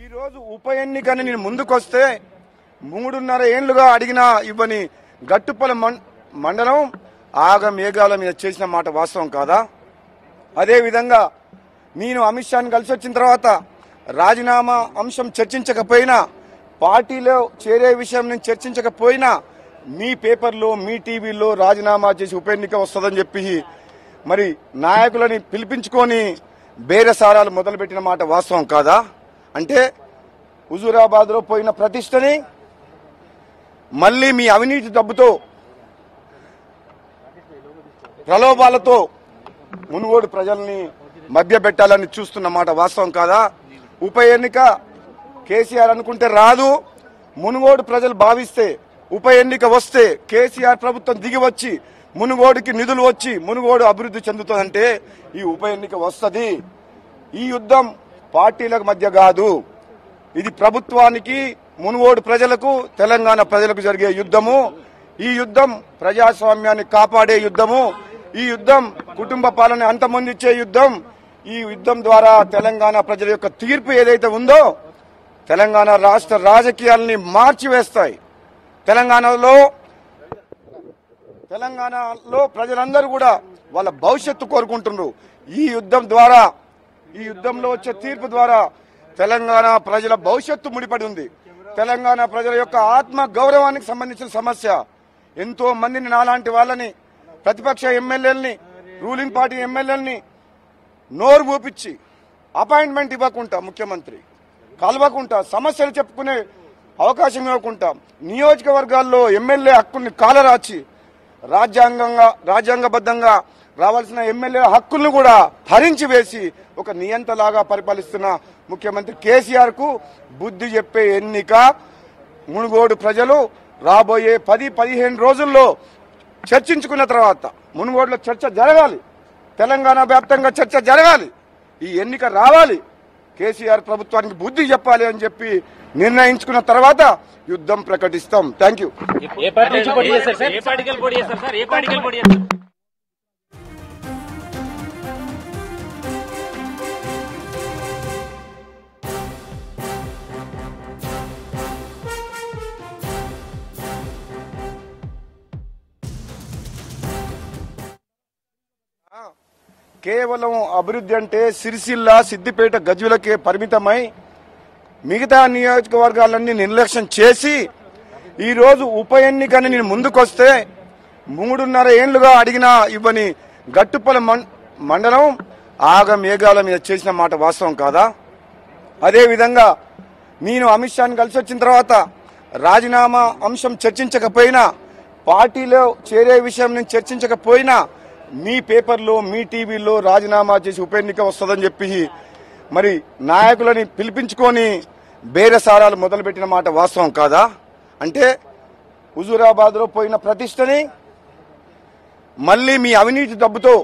ఈ రోజు ఉప ఎన్నికని నేను ముందుకొస్తే మూడున్నర ఏండ్లుగా అడిగిన ఇవ్వని గట్టుపల మం- మండలం ఆగ మేఘాల మీద చేసిన మాట వాస్తవం కాదా అదే విధంగా నేను అమిత్ షాని కలిసి వచ్చిన తర్వాత రాజీనామా అంశం చర్చించకపోయినా పార్టీలో చేరే విషయం నేను చర్చించకపోయినా మీ పేపర్లో మీ టీవీలో రాజీనామా చేసి ఉప ఎన్నిక వస్తుందని చెప్పి మరి నాయకులని పిలిపించుకొని బేరసారాలు మొదలుపెట్టిన మాట వాస్తవం కాదా అంటే హుజూరాబాద్లో పోయిన ప్రతిష్టని మళ్ళీ మీ అవినీతి డబ్బుతో ప్రలోభాలతో మునుగోడు ప్రజల్ని మభ్యపెట్టాలని చూస్తున్న మాట వాస్తవం కాదా ఉప ఎన్నిక కేసీఆర్ అనుకుంటే రాదు మునుగోడు ప్రజలు భావిస్తే ఉప ఎన్నిక వస్తే కేసీఆర్ ప్రభుత్వం దిగి వచ్చి మునుగోడుకి నిధులు వచ్చి మునుగోడు అభివృద్ధి చెందుతుందంటే ఈ ఉప ఎన్నిక వస్తుంది ఈ యుద్ధం పార్టీల మధ్య కాదు ఇది ప్రభుత్వానికి మునుగోడు ప్రజలకు తెలంగాణ ప్రజలకు జరిగే యుద్ధము ఈ యుద్ధం ప్రజాస్వామ్యాన్ని కాపాడే యుద్ధము ఈ యుద్ధం కుటుంబ పాలన అంతమొందించే యుద్ధం ఈ యుద్ధం ద్వారా తెలంగాణ ప్రజల యొక్క తీర్పు ఏదైతే ఉందో తెలంగాణ రాష్ట్ర రాజకీయాల్ని మార్చివేస్తాయి తెలంగాణలో తెలంగాణలో ప్రజలందరూ కూడా వాళ్ళ భవిష్యత్తు కోరుకుంటున్నారు ఈ యుద్ధం ద్వారా ఈ యుద్ధంలో వచ్చే తీర్పు ద్వారా తెలంగాణ ప్రజల భవిష్యత్తు ముడిపడి ఉంది తెలంగాణ ప్రజల యొక్క ఆత్మ గౌరవానికి సంబంధించిన సమస్య ఎంతో మందిని నాలాంటి వాళ్ళని ప్రతిపక్ష ఎమ్మెల్యేలని రూలింగ్ పార్టీ ఎమ్మెల్యేలని నోరు మూపించి అపాయింట్మెంట్ ఇవ్వకుండా ముఖ్యమంత్రి కలవకుండా సమస్యలు చెప్పుకునే అవకాశం ఇవ్వకుండా నియోజకవర్గాల్లో ఎమ్మెల్యే హక్కుల్ని కాలరాచి రాజ్యాంగంగా రాజ్యాంగబద్ధంగా రావాల్సిన ఎమ్మెల్యే హక్కులను కూడా హరించి వేసి ఒక నియంతలాగా పరిపాలిస్తున్న ముఖ్యమంత్రి కేసీఆర్ కు బుద్ధి చెప్పే ఎన్నిక మునుగోడు ప్రజలు రాబోయే పది పదిహేను రోజుల్లో చర్చించుకున్న తర్వాత మునుగోడులో చర్చ జరగాలి తెలంగాణ వ్యాప్తంగా చర్చ జరగాలి ఈ ఎన్నిక రావాలి కేసీఆర్ ప్రభుత్వానికి బుద్ధి చెప్పాలి అని చెప్పి నిర్ణయించుకున్న తర్వాత యుద్ధం ప్రకటిస్తాం థ్యాంక్ యూ ఏ పార్టీ నుంచి పోటీ చేస్తారు సార్ ఏ పార్టీకి పోటీ చేస్తారు సార్ ఏ పార్టీకి పోటీ చేస్తారు కేవలం అభివృద్ధి అంటే సిరిసిల్ల సిద్దిపేట గజులకే పరిమితమై మిగతా నియోజకవర్గాలన్నీ నిర్లక్ష్యం చేసి ఈ రోజు ఉప ఎన్నికని నేను ముందుకొస్తే మూడున్నర ఏండ్లుగా అడిగిన ఇవ్వని గట్టుపల మం- మండలం ఆగ మేఘాల మీద చేసిన మాట వాస్తవం కాదా అదే విధంగా నేను అమిత్ షాని కలిసి వచ్చిన తర్వాత రాజీనామా అంశం చర్చించకపోయినా పార్టీలో చేరే విషయం నేను చర్చించకపోయినా మీ పేపర్లో మీ టీవీలో రాజీనామా చేసి ఉప ఎన్నిక వస్తుందని చెప్పి మరి నాయకులని పిలిపించుకొని బేరసారాలు మొదలుపెట్టిన మాట వాస్తవం కాదా అంటే హుజూరాబాద్లో పోయిన ప్రతిష్టని మళ్ళీ మీ అవినీతి డబ్బుతో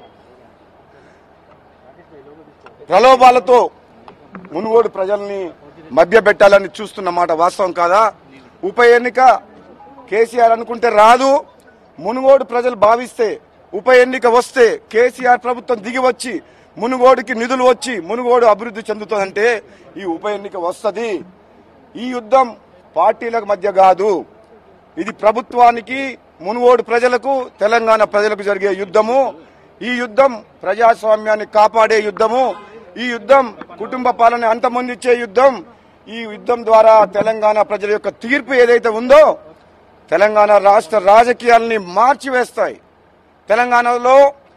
ప్రలోభాలతో మునుగోడు ప్రజల్ని మభ్యపెట్టాలని చూస్తున్న మాట వాస్తవం కాదా ఉప ఎన్నిక కేసీఆర్ అనుకుంటే రాదు మునుగోడు ప్రజలు భావిస్తే ఉప ఎన్నిక వస్తే కేసీఆర్ ప్రభుత్వం దిగి వచ్చి మునుగోడుకి నిధులు వచ్చి మునుగోడు అభివృద్ధి చెందుతుందంటే ఈ ఉప ఎన్నిక వస్తుంది ఈ యుద్ధం పార్టీల మధ్య కాదు ఇది ప్రభుత్వానికి మునుగోడు ప్రజలకు తెలంగాణ ప్రజలకు జరిగే యుద్ధము ఈ యుద్ధం ప్రజాస్వామ్యాన్ని కాపాడే యుద్ధము ఈ యుద్ధం కుటుంబ పాలన అంతమొందించే యుద్ధం ఈ యుద్ధం ద్వారా తెలంగాణ ప్రజల యొక్క తీర్పు ఏదైతే ఉందో తెలంగాణ రాష్ట్ర రాజకీయాల్ని మార్చివేస్తాయి తెలంగాణలో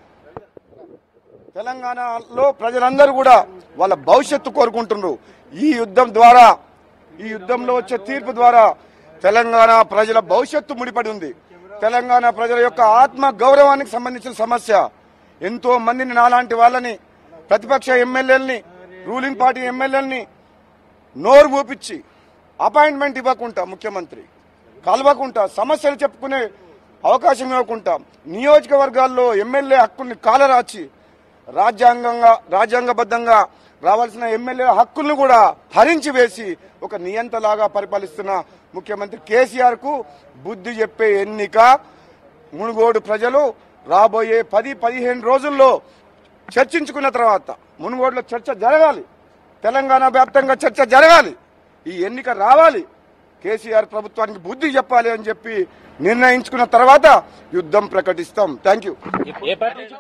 తెలంగాణలో ప్రజలందరూ కూడా వాళ్ళ భవిష్యత్తు కోరుకుంటున్నారు ఈ యుద్ధం ద్వారా ఈ యుద్ధంలో వచ్చే తీర్పు ద్వారా తెలంగాణ ప్రజల భవిష్యత్తు ముడిపడి ఉంది తెలంగాణ ప్రజల యొక్క ఆత్మ గౌరవానికి సంబంధించిన సమస్య ఎంతో మందిని నాలాంటి వాళ్ళని ప్రతిపక్ష ఎమ్మెల్యేలని రూలింగ్ పార్టీ ఎమ్మెల్యేలని నోరు మూపించి అపాయింట్మెంట్ ఇవ్వకుండా ముఖ్యమంత్రి కలవకుండా సమస్యలు చెప్పుకునే అవకాశం ఇవ్వకుండా నియోజకవర్గాల్లో ఎమ్మెల్యే హక్కుల్ని కాలరాచి రాజ్యాంగంగా రాజ్యాంగబద్ధంగా రావాల్సిన ఎమ్మెల్యే హక్కులను కూడా హరించి వేసి ఒక నియంతలాగా పరిపాలిస్తున్న ముఖ్యమంత్రి కేసీఆర్ కు బుద్ధి చెప్పే ఎన్నిక మునుగోడు ప్రజలు రాబోయే పది పదిహేను రోజుల్లో చర్చించుకున్న తర్వాత మునుగోడులో చర్చ జరగాలి తెలంగాణ వ్యాప్తంగా చర్చ జరగాలి ఈ ఎన్నిక రావాలి కేసీఆర్ ప్రభుత్వానికి బుద్ధి చెప్పాలి అని చెప్పి నిర్ణయించుకున్న తర్వాత యుద్ధం ప్రకటిస్తాం థ్యాంక్ యూ ఏ పార్టీ నుంచి